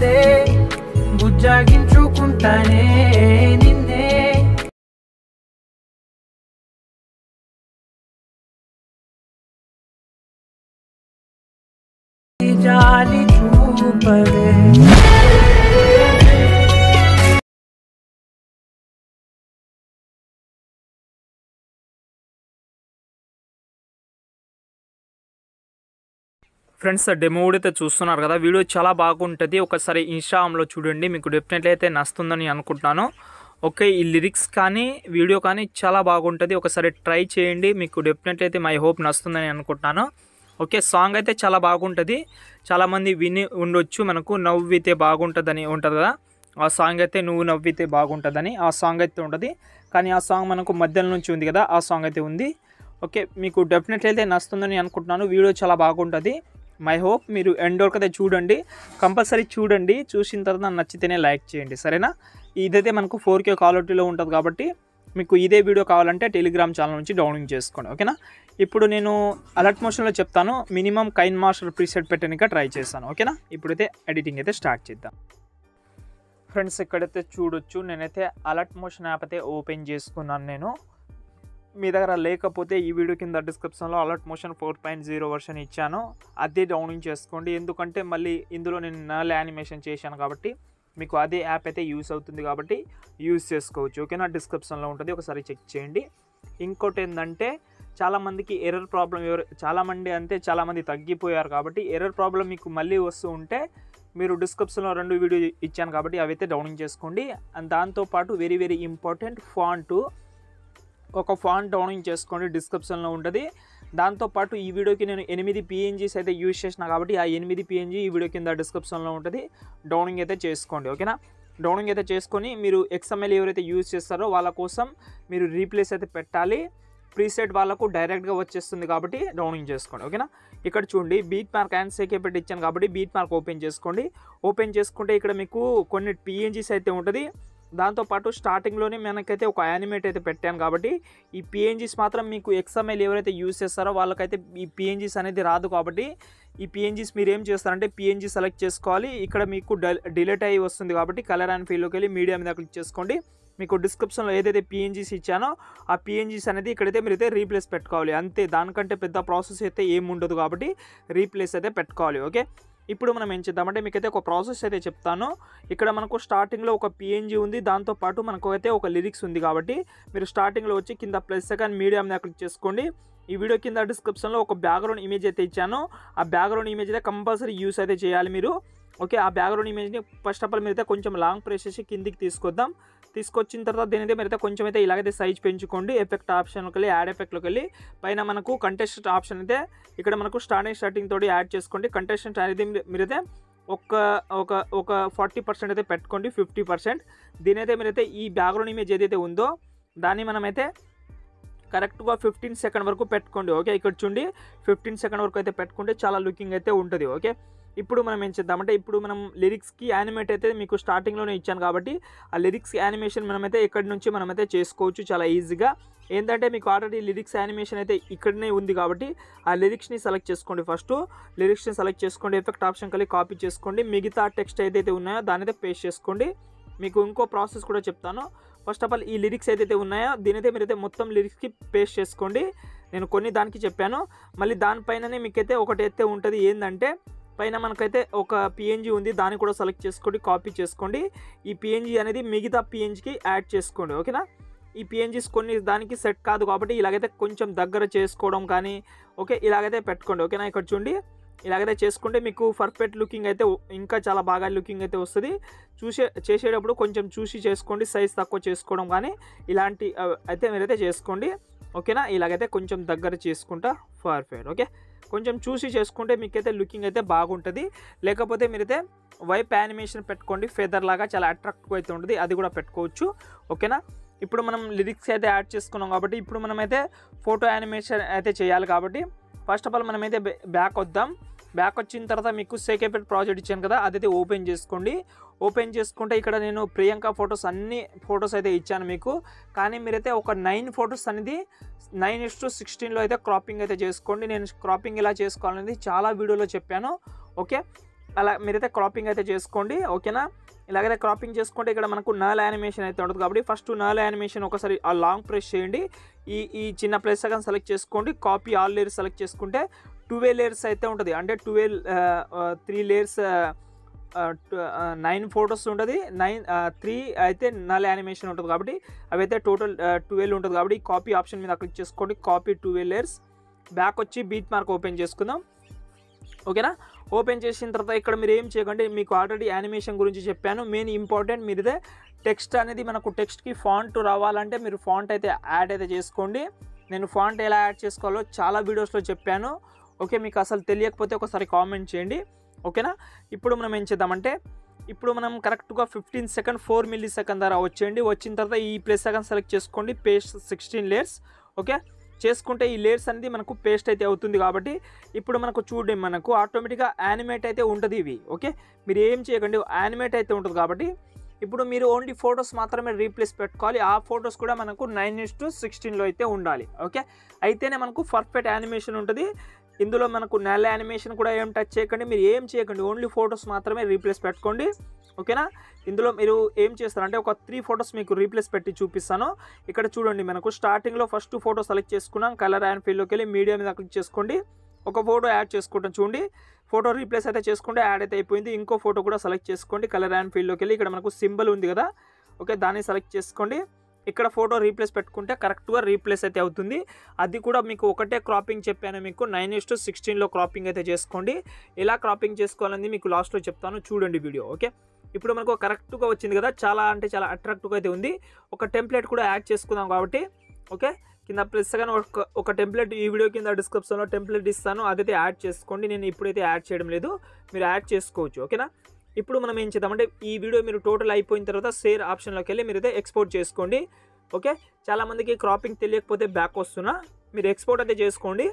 మనసే బుజ్జాగించుకుంటానే నిన్నే జాలి చూపవే ఫ్రెండ్స్ డెమో కూడా అయితే చూస్తున్నారు కదా వీడియో చాలా బాగుంటుంది ఒకసారి ఇన్స్టాగ్రామ్లో చూడండి మీకు డెఫినెట్లీ అయితే నచ్చుతుందని అనుకుంటున్నాను ఓకే ఈ లిరిక్స్ కానీ వీడియో కానీ చాలా బాగుంటుంది ఒకసారి ట్రై చేయండి మీకు డెఫినెట్లీ అయితే మై హోప్ నచ్చుతుందని అనుకుంటున్నాను ఓకే సాంగ్ అయితే చాలా బాగుంటుంది చాలామంది విని ఉండొచ్చు మనకు నవ్వితే బాగుంటుందని ఉంటుంది కదా ఆ సాంగ్ అయితే నువ్వు నవ్వితే బాగుంటుందని ఆ సాంగ్ అయితే ఉంటుంది కానీ ఆ సాంగ్ మనకు మధ్యలో నుంచి ఉంది కదా ఆ సాంగ్ అయితే ఉంది ఓకే మీకు డెఫినెట్లీ అయితే నచ్చుతుందని అనుకుంటున్నాను వీడియో చాలా బాగుంటుంది మై హోప్ మీరు ఎండ్ వరకు అయితే చూడండి కంపల్సరీ చూడండి చూసిన తర్వాత నచ్చితేనే లైక్ చేయండి సరేనా ఇదైతే మనకు ఫోర్ కే క్వాలిటీలో ఉంటుంది కాబట్టి మీకు ఇదే వీడియో కావాలంటే టెలిగ్రామ్ ఛానల్ నుంచి డౌన్లోడ్ చేసుకోండి ఓకేనా ఇప్పుడు నేను అలర్ట్ మోషన్లో చెప్తాను మినిమం కైన్ మాస్టర్ ప్రీసెట్ పెట్టడానికి ట్రై చేస్తాను ఓకేనా ఇప్పుడైతే ఎడిటింగ్ అయితే స్టార్ట్ చేద్దాం ఫ్రెండ్స్ ఇక్కడైతే చూడొచ్చు నేనైతే అలర్ట్ మోషన్ యాప్ అయితే ఓపెన్ చేసుకున్నాను నేను మీ దగ్గర లేకపోతే ఈ వీడియో కింద డిస్క్రిప్షన్లో alert motion four point zero version ఇచ్చాను అదే డౌన్లోడ్ చేసుకోండి ఎందుకంటే మళ్ళీ ఇందులో నేను నల్ యానిమేషన్ చేశాను కాబట్టి మీకు అదే యాప్ అయితే యూస్ అవుతుంది కాబట్టి యూస్ చేసుకోవచ్చు ఓకేనా డిస్క్రిప్షన్లో ఉంటుంది ఒకసారి చెక్ చేయండి ఇంకోటి ఏంటంటే చాలామందికి ఎర్రర్ ప్రాబ్లం ఎవరు చాలామంది అంటే చాలామంది తగ్గిపోయారు కాబట్టి ఎర్రర్ ప్రాబ్లం మీకు మళ్ళీ వస్తూ ఉంటే మీరు డిస్క్రిప్షన్లో రెండు వీడియో ఇచ్చాను కాబట్టి అవి అయితే డౌన్లోడ్ చేసుకోండి అండ్ దాంతోపాటు వెరీ వెరీ ఇంపార్టెంట్ ఫాంటు ఒక ఫాంట్ డౌన్లోడ్ చేసుకోండి డిస్క్రిప్షన్లో ఉంటుంది దాంతోపాటు ఈ వీడియోకి నేను ఎనిమిది పిఎన్జీస్ అయితే యూజ్ చేసిన కాబట్టి ఆ ఎనిమిది పిఎన్జీ ఈ వీడియో కింద డిస్క్రిప్షన్లో ఉంటుంది డౌన్లోడ్ అయితే చేసుకోండి ఓకేనా డౌన్లోడ్ అయితే చేసుకొని మీరు ఎక్స్ఎంఎల్ ఎవరైతే యూజ్ చేస్తారో వాళ్ళ కోసం మీరు రీప్లేస్ అయితే పెట్టాలి ప్రీసెట్ వాళ్ళకు డైరెక్ట్గా వచ్చేస్తుంది కాబట్టి డౌన్లోడ్ చేసుకోండి ఓకేనా ఇక్కడ చూడండి బీట్ మార్క్ అండ్ సేకే పెట్టి ఇచ్చాను కాబట్టి బీట్ మార్క్ ఓపెన్ చేసుకోండి ఓపెన్ చేసుకుంటే ఇక్కడ మీకు కొన్ని పిఎన్జీస్ అయితే ఉంటుంది దాంతోపాటు స్టార్టింగ్లోనే మనకైతే ఒక యానిమేట్ అయితే పెట్టాను కాబట్టి ఈ పిఎన్జీస్ మాత్రం మీకు ఎక్స్ఎంఎల్ ఎవరైతే యూస్ చేస్తారో వాళ్ళకైతే ఈ పిఎన్జీస్ అనేది రాదు కాబట్టి ఈ పిఎన్జీస్ మీరు ఏం చేస్తారంటే పిఎన్జీ సెలెక్ట్ చేసుకోవాలి ఇక్కడ మీకు డిలీట్ అయ్యి వస్తుంది కాబట్టి కలర్ అండ్ ఫీల్డ్లోకి వెళ్ళి మీడియా మీద క్లిక్ చేసుకోండి మీకు డిస్క్రిప్షన్లో ఏదైతే పిఎన్జీస్ ఇచ్చానో ఆ పిఎన్జీస్ అనేది ఇక్కడైతే మీరైతే రీప్లేస్ పెట్టుకోవాలి అంతే దానికంటే పెద్ద ప్రాసెస్ అయితే ఏం ఉండదు కాబట్టి రీప్లేస్ అయితే పెట్టుకోవాలి ఓకే ఇప్పుడు మనం ఏం చేద్దామంటే మీకైతే ఒక ప్రాసెస్ అయితే చెప్తాను ఇక్కడ మనకు స్టార్టింగ్లో ఒక పిఎన్జీ ఉంది దాంతోపాటు మనకు అయితే ఒక లిరిక్స్ ఉంది కాబట్టి మీరు స్టార్టింగ్లో వచ్చి కింద ప్లస్ సెకండ్ మీడియా మీద క్లిక్ చేసుకోండి ఈ వీడియో కింద డిస్క్రిప్షన్లో ఒక బ్యాక్గ్రౌండ్ ఇమేజ్ అయితే ఇచ్చాను ఆ బ్యాక్గ్రౌండ్ ఇమేజ్ అయితే కంపల్సరీ యూస్ అయితే చేయాలి మీరు ఓకే ఆ బ్యాక్గ్రౌండ్ ఇమేజ్ని ఫస్ట్ ఆఫ్ ఆల్ మీరైతే కొంచెం లాంగ్ ప్రెస్ చేసి కిందికి తీసుకొద్దాం తీసుకొచ్చిన తర్వాత దీని అయితే మీరైతే కొంచెం అయితే ఇలాగైతే సైజ్ పెంచుకోండి ఎఫెక్ట్ ఆప్షన్కి వెళ్ళి యాడ్ ఎఫెక్ట్లోకి వెళ్ళి పైన మనకు కంటెస్ట్ ఆప్షన్ అయితే ఇక్కడ మనకు స్టార్టింగ్ స్టార్టింగ్ తోటి యాడ్ చేసుకోండి కంటెస్టెంట్ అనేది మీరు- మీరైతే ఒక ఒక ఒక ఫార్టీ పర్సెంట్ అయితే పెట్టుకోండి ఫిఫ్టీ పర్సెంట్ దీని అయితే మీరైతే ఈ బ్యాక్గ్రౌండ్ ఇమేజ్ ఏదైతే ఉందో దాన్ని మనమైతే కరెక్ట్గా ఫిఫ్టీన్ సెకండ్ వరకు పెట్టుకోండి ఓకే ఇక్కడ చూడండి ఫిఫ్టీన్ సెకండ్ వరకు అయితే పెట్టుకుంటే చాలా లుకింగ్ అయితే ఉంటుంది ఓకే ఇప్పుడు మనం ఏం చేద్దామంటే ఇప్పుడు మనం లిరిక్స్కి యానిమేట్ అయితే మీకు స్టార్టింగ్లోనే ఇచ్చాను కాబట్టి ఆ లిరిక్స్ యానిమేషన్ మనమైతే ఇక్కడి నుంచి మనమైతే చేసుకోవచ్చు చాలా ఈజీగా ఏంటంటే మీకు ఆల్రెడీ లిరిక్స్ యానిమేషన్ అయితే ఇక్కడనే ఉంది కాబట్టి ఆ లిరిక్స్ని సెలెక్ట్ చేసుకోండి ఫస్ట్ లిరిక్స్ని సెలెక్ట్ చేసుకోండి ఎఫెక్ట్ ఆప్షన్ కలిగి కాపీ చేసుకోండి మిగతా టెక్స్ట్ ఏదైతే ఉన్నాయో దాని అయితే పేస్ట్ చేసుకోండి మీకు ఇంకో ప్రాసెస్ కూడా చెప్తాను ఫస్ట్ ఆఫ్ ఆల్ ఈ లిరిక్స్ ఏదైతే ఉన్నాయో దీనైతే మీరైతే మొత్తం లిరిక్స్కి పేస్ట్ చేసుకోండి నేను కొన్ని దానికి చెప్పాను మళ్ళీ దానిపైననే మీకైతే ఒకటి అయితే ఉంటుంది ఏంటంటే పైన మనకైతే ఒక పిఎన్జీ ఉంది దాన్ని కూడా సెలెక్ట్ చేసుకోండి కాపీ చేసుకోండి ఈ పిఎన్జీ అనేది మిగతా పిఎన్జీకి యాడ్ చేసుకోండి ఓకేనా ఈ పిఎన్జీస్ కొన్ని దానికి సెట్ కాదు కాబట్టి ఇలాగైతే కొంచెం దగ్గర చేసుకోవడం కానీ ఓకే ఇలాగైతే పెట్టుకోండి ఓకేనా ఇక్కడ చూడండి ఇలాగైతే చేసుకుంటే మీకు పర్ఫెక్ట్ లుకింగ్ అయితే ఇంకా చాలా బాగా లుకింగ్ అయితే వస్తుంది చూసే చేసేటప్పుడు కొంచెం చూసి చేసుకోండి సైజ్ తక్కువ చేసుకోవడం కానీ ఇలాంటి ఆ, అయితే మీరైతే చేసుకోండి ఓకేనా ఇలాగైతే కొంచెం దగ్గర చేసుకుంటా పర్ఫెక్ట్ ఓకే కొంచెం చూసి చేసుకుంటే మీకైతే లుకింగ్ అయితే బాగుంటుంది లేకపోతే మీరైతే వైప్ యానిమేషన్ పెట్టుకోండి ఫెదర్ లాగా చాలా అట్రాక్టివ్ అయితే ఉంటుంది అది కూడా పెట్టుకోవచ్చు ఓకేనా ఇప్పుడు మనం లిరిక్స్ అయితే యాడ్ చేసుకున్నాం కాబట్టి ఇప్పుడు మనమైతే ఫోటో యానిమేషన్ అయితే చేయాలి కాబట్టి ఫస్ట్ ఆఫ్ ఆల్ మనమైతే బ్యాక్ వద్దాం బ్యాక్ వచ్చిన తర్వాత మీకు సేకేపెట్ ప్రాజెక్ట్ ఇచ్చాను కదా అదైతే ఓపెన్ చేసుకోండి ఓపెన్ చేసుకుంటే ఇక్కడ నేను ప్రియాంక ఫొటోస్ అన్ని ఫొటోస్ అయితే ఇచ్చాను మీకు కానీ మీరైతే ఒక నైన్ ఫొటోస్ అనేది నైన్ ఇస్ టు సిక్స్టీన్లో అయితే క్రాపింగ్ అయితే చేసుకోండి నేను క్రాపింగ్ ఎలా చేసుకోవాలనేది చాలా వీడియోలో చెప్పాను ఓకే అలా మీరైతే క్రాపింగ్ అయితే చేసుకోండి ఓకేనా ఇలాగైతే క్రాపింగ్ చేసుకుంటే ఇక్కడ మనకు నల్ యానిమేషన్ అయితే ఉంటుంది కాబట్టి ఫస్ట్ నల్ యానిమేషన్ ఒకసారి ఆ లాంగ్ ప్రెస్ చేయండి ఈ ఈ చిన్న ప్లేస్ సగం సెలెక్ట్ చేసుకోండి కాపీ ఆల్ లేయర్స్ సెలెక్ట్ చేసుకుంటే ట్వెల్వ్ లేయర్స్ అయితే ఉంటుంది అంటే twelve three layers nine photos ఉంటుంది నైన్ త్రీ అయితే నల్ యానిమేషన్ ఉంటుంది కాబట్టి అవి అయితే టోటల్ ట్వెల్వ్ ఉంటుంది కాబట్టి కాపీ ఆప్షన్ మీద క్లిక్ చేసుకోండి కాపీ ట్వెల్వ్ లేయర్స్ బ్యాక్ వచ్చి బీట్ మార్క్ ఓపెన్ చేసుకుందాం ఓకేనా ఓపెన్ చేసిన తర్వాత ఇక్కడ మీరు ఏం చేయకండి మీకు ఆల్రెడీ యానిమేషన్ గురించి చెప్పాను మెయిన్ ఇంపార్టెంట్ మీరుదే టెక్స్ట్ అనేది మనకు టెక్స్ట్కి ఫాంట్ రావాలంటే మీరు ఫాంట్ అయితే యాడ్ అయితే చేసుకోండి నేను ఫాంట్ ఎలా యాడ్ చేసుకోవాలో చాలా వీడియోస్లో చెప్పాను ఓకే మీకు అసలు తెలియకపోతే ఒకసారి కామెంట్ చేయండి ఓకేనా ఇప్పుడు మనం ఏం చేద్దామంటే ఇప్పుడు మనం కరెక్ట్గా fifteen second four millisecond ధర వచ్చేయండి వచ్చిన తర్వాత ఈ ప్లేస్ సెకండ్ సెలెక్ట్ చేసుకోండి పేస్ట్ సిక్స్టీన్ లేయర్స్ ఓకే చేసుకుంటే ఈ లేయర్స్ అనేది మనకు పేస్ట్ అయితే అవుతుంది కాబట్టి ఇప్పుడు మనకు చూడండి మనకు ఆటోమేటిక్గా యానిమేట్ అయితే ఉంటుంది ఇవి ఓకే మీరు ఏం చేయకండి యానిమేట్ అయితే ఉంటుంది కాబట్టి ఇప్పుడు మీరు ఓన్లీ ఫొటోస్ మాత్రమే రీప్లేస్ పెట్టుకోవాలి ఆ ఫొటోస్ కూడా మనకు నైన్ ఇస్ టు సిక్స్టీన్లో అయితే ఉండాలి ఓకే అయితేనే మనకు పర్ఫెక్ట్ యానిమేషన్ ఉంటుంది ఇందులో మనకు నెల యానిమేషన్ కూడా ఏం టచ్ చేయకండి మీరు ఏం చేయకండి ఓన్లీ ఫొటోస్ మాత్రమే రీప్లేస్ పెట్టుకోండి ఓకేనా ఇందులో మీరు ఏం చేస్తారంటే ఒక త్రీ ఫొటోస్ మీకు రీప్లేస్ పెట్టి చూపిస్తాను ఇక్కడ చూడండి మనకు స్టార్టింగ్లో ఫస్ట్ ఫోటో సెలెక్ట్ చేసుకున్నాం కలర్ అండ్ ఫీల్డ్లోకి వెళ్ళి మీడియా మీద క్లిక్ చేసుకోండి ఒక ఫోటో యాడ్ చేసుకుంటాం చూడండి ఫోటో రీప్లేస్ అయితే చేసుకుంటే యాడ్ అయితే అయిపోయింది ఇంకో ఫోటో కూడా సెలెక్ట్ చేసుకోండి కలర్ అండ్ ఫీల్డ్లోకి వెళ్ళి ఇక్కడ మనకు సింబల్ ఉంది కదా ఓకే దాన్ని సెలెక్ట్ చేసుకోండి ఇక్కడ ఫోటో రీప్లేస్ పెట్టుకుంటే కరెక్ట్గా రీప్లేస్ అయితే అవుతుంది అది కూడా మీకు ఒకటే క్రాపింగ్ చెప్పాను మీకు నైన్ ఇస్ టు సిక్స్టీన్లో క్రాపింగ్ అయితే చేసుకోండి ఎలా క్రాపింగ్ చేసుకోవాలని మీకు లాస్ట్లో చెప్తాను చూడండి వీడియో ఓకే ఇప్పుడు మనకు కరెక్ట్గా వచ్చింది కదా చాలా అంటే చాలా అట్రాక్టివ్గా అయితే ఉంది ఒక టెంప్లెట్ కూడా యాడ్ చేసుకుందాం కాబట్టి ఓకే కింద ప్లస్ కానీ ఒక ఒక టెంప్లెట్ ఈ వీడియో కింద డిస్క్రిప్షన్లో టెంప్లెట్ ఇస్తాను అదైతే యాడ్ చేసుకోండి నేను ఇప్పుడైతే యాడ్ చేయడం లేదు మీరు యాడ్ చేసుకోవచ్చు ఓకేనా ఇప్పుడు మనం ఏం చేద్దామంటే ఈ వీడియో మీరు టోటల్ అయిపోయిన తర్వాత షేర్ ఆప్షన్లోకి వెళ్ళి మీరైతే ఎక్స్పోర్ట్ చేసుకోండి ఓకే చాలామందికి క్రాపింగ్ తెలియకపోతే బ్యాక్ వస్తున్నా మీరు ఎక్స్పోర్ట్ అయితే చేసుకోండి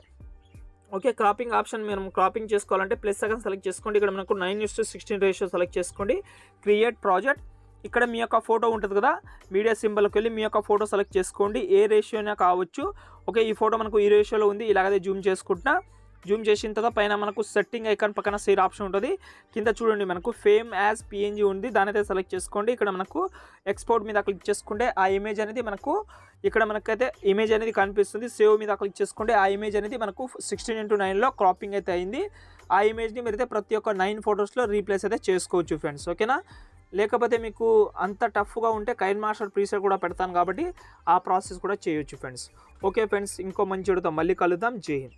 ఓకే క్రాపింగ్ ఆప్షన్ మనం క్రాపింగ్ చేసుకోవాలంటే ప్లస్ సెకండ్ సెలెక్ట్ చేసుకోండి ఇక్కడ మనకు nine is to sixteen ratio select చేసుకోండి క్రియేట్ ప్రాజెక్ట్ ఇక్కడ మీ యొక్క ఫోటో ఉంటుంది కదా మీడియా సింబల్కి వెళ్ళి మీ యొక్క ఫోటో సెలెక్ట్ చేసుకోండి ఏ రేషియోనే కావచ్చు ఓకే ఈ ఫోటో మనకు ఈ రేషియోలో ఉంది ఇలాగైతే జూమ్ చేసుకుంటున్నా జూమ్ చేసిన తర్వాత పైన మనకు సెట్టింగ్ ఐకాన్ పక్కన సేర్ ఆప్షన్ ఉంటుంది కింద చూడండి మనకు ఫేమ్ యాజ్ పిఎన్జీ ఉంది దాని అయితే సెలెక్ట్ చేసుకోండి ఇక్కడ మనకు ఎక్స్పోర్ట్ మీద క్లిక్ చేసుకుంటే ఆ ఇమేజ్ అనేది మనకు ఇక్కడ మనకైతే ఇమేజ్ అనేది కనిపిస్తుంది సేవ్ మీద క్లిక్ చేసుకుంటే ఆ ఇమేజ్ అనేది మనకు సిక్స్టీన్ ఇంటూ నైన్లో క్రాపింగ్ అయితే అయింది ఆ ఇమేజ్ని మీరైతే ప్రతి ఒక్క నైన్ ఫొటోస్లో రీప్లేస్ అయితే చేసుకోవచ్చు ఫ్రెండ్స్ ఓకేనా లేకపోతే మీకు అంత టఫ్గా ఉంటే కైన్ మాస్టర్ ప్రీసెట్ కూడా పెడతాను కాబట్టి ఆ ప్రాసెస్ కూడా చేయొచ్చు ఫ్రెండ్స్ ఓకే ఫ్రెండ్స్ ఇంకో మంచి మళ్ళీ కలుద్దాం జై హింద్